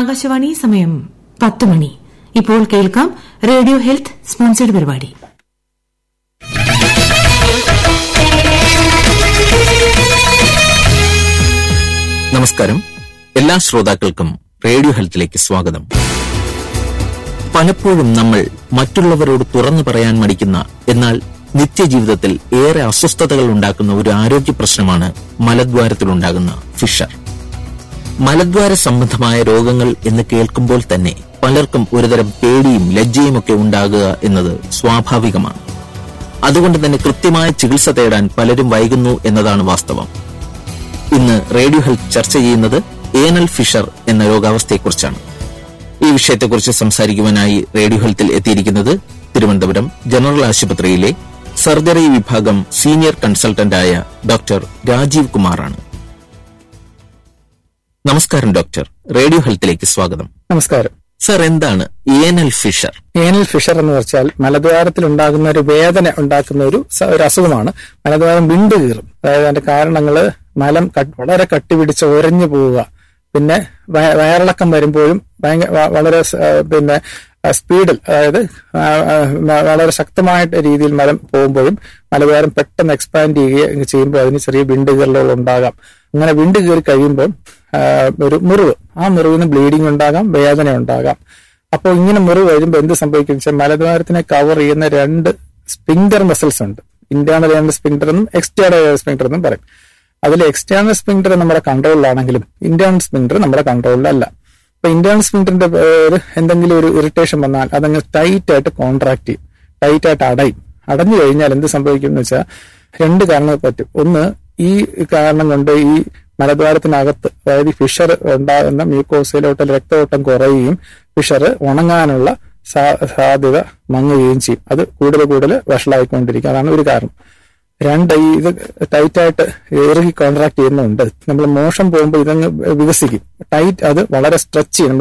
ആകാശവാണി സമയം പത്ത് മണി ഇപ്പോൾ കേൾക്കാം റേഡിയോ ഹെൽത്ത് സ്പോൺസേഡ് പരിപാടി നമസ്കാരം എല്ലാ ശ്രോതാക്കൾക്കും റേഡിയോ ഹെൽത്തിലേക്ക് സ്വാഗതം പലപ്പോഴും നമ്മൾ മറ്റുള്ളവരോട് തുറന്നു പറയാൻ മടിക്കുന്ന എന്നാൽ നിത്യജീവിതത്തിൽ ഏറെ അസ്വസ്ഥതകൾ ഉണ്ടാക്കുന്ന ഒരു ആരോഗ്യ പ്രശ്നമാണ് മലദ്വാരത്തിലുണ്ടാകുന്ന ഫിഷർ മലദ്വാര സംബന്ധമായ രോഗങ്ങൾ എന്ന് കേൾക്കുമ്പോൾ തന്നെ പലർക്കും ഒരുതരം പേടിയും ലജ്ജയും ഒക്കെ ഉണ്ടാകുക എന്നത് സ്വാഭാവികമാണ് അതുകൊണ്ട് തന്നെ കൃത്യമായ ചികിത്സ തേടാൻ പലരും വൈകുന്നു എന്നതാണ് വാസ്തവം ഇന്ന് റേഡിയോ ഹെൽത്ത് ചർച്ച ചെയ്യുന്നത് ഏനൽ ഫിഷർ എന്ന രോഗാവസ്ഥയെക്കുറിച്ചാണ് ഈ വിഷയത്തെക്കുറിച്ച് സംസാരിക്കുവാനായി റേഡിയോ ഹെൽത്തിൽ എത്തിയിരിക്കുന്നത് തിരുവനന്തപുരം ജനറൽ ആശുപത്രിയിലെ സർജറി വിഭാഗം സീനിയർ കൺസൾട്ടന്റായ ഡോക്ടർ രാജീവ് കുമാറാണ് നമസ്കാരം ഡോക്ടർ റേഡിയോ ഹെൽത്തിലേക്ക് സ്വാഗതം നമസ്കാരം സർ എന്താണ് ഏനൽ ഫിഷർ ഏനൽ ഫിഷർ എന്ന് വെച്ചാൽ മലദ്വാരത്തിൽ ഉണ്ടാകുന്ന ഒരു വേദന ഉണ്ടാക്കുന്ന ഒരു സ- ഒരു അസുഖമാണ് മലദ്വാരം വിണ്ടു കീറും അതായത് അതിന്റെ കാരണങ്ങള് മലം കട്ട്- വളരെ കട്ടിപിടിച്ച് ഉരഞ്ഞു പോവുക പിന്നെ വയ- വയറിളക്കം വരുമ്പോഴും ഭയങ്കര വ- വളരെ സ്- ആ, പിന്നെ ആ, സ്പീഡിൽ അതായത് ആ, ആ, മ- വളരെ ശക്തമായിട്ട് രീതിയിൽ മലം പോകുമ്പോഴും മലദ്വാരം പെട്ടെന്ന് എക്സ്പാൻഡ് ചെയ്യുകയും ചെയ്യുമ്പോൾ അതിന് ചെറിയ വിണ്ട് കീറലുകൾ ഉണ്ടാകാം അങ്ങനെ വിണ്ട് കീറി കഴിയുമ്പോൾ ആ, ഒരു മുറിവ് ആ മുറിവിന് ബ്ലീഡിംഗ് ഉണ്ടാകാം വേദന ഉണ്ടാകാം അപ്പോൾ ഇങ്ങനെ മുറിവ് വരുമ്പോൾ എന്ത് സംഭവിക്കും വെച്ചാൽ മലദ്വാരത്തിനെ കവർ ചെയ്യുന്ന രണ്ട് സ്പിങ്ഡർ മസിൽസ് ഉണ്ട് ഇന്റേണൽ ഏണൽ സ്പിങ്ഡർ എന്നും എക്സ്റ്റേണൽ ഏണൽ സ്പിങ്ഡർ എന്നും പറയും അതിൽ എക്സ്റ്റേണൽ സ്പിങ്ഡർ നമ്മുടെ കൺട്രോളിലാണെങ്കിലും ഇന്റേണൽ സ്പിങ്ഡർ നമ്മുടെ കൺട്രോളിലല്ല അപ്പൊ ഇന്റേണൽ സ്പിങ്ഡറിന്റെ ഒരു എന്തെങ്കിലും ഒരു ഇറിറ്റേഷൻ വന്നാൽ അതങ്ങ് ടൈറ്റ് ആയിട്ട് കോൺട്രാക്ട് ചെയ്യും ടൈറ്റ് ആയിട്ട് അടയും അടഞ്ഞു കഴിഞ്ഞാൽ എന്ത് സംഭവിക്കും എന്ന് വെച്ചാൽ രണ്ട് കാരണങ്ങൾ പറ്റും ഒന്ന് ഈ കാരണം കൊണ്ട് ഈ മലദ്വാരത്തിനകത്ത് അതായത് ഈ ഫിഷർ ഉണ്ടാകുന്ന മ്യൂക്കോസയിലോട്ട് രക്തയോട്ടം കുറയുകയും ഫിഷർ ഉണങ്ങാനുള്ള സാ- സാധ്യത മങ്ങുകയും ചെയ്യും അത് കൂടുതൽ കൂടുതൽ വഷളായിക്കൊണ്ടിരിക്കും അതാണ് ഒരു കാരണം രണ്ട് ഈ ഇത് ടൈറ്റായിട്ട് ഇറുകി കോൺട്രാക്ട് ചെയ്യുന്നുണ്ട് നമ്മൾ മോശം പോകുമ്പോൾ ഇതങ്ങ് വികസിക്കും ടൈറ്റ് അത് വളരെ സ്ട്രെച്ച് ചെയ്യും നമ്മൾ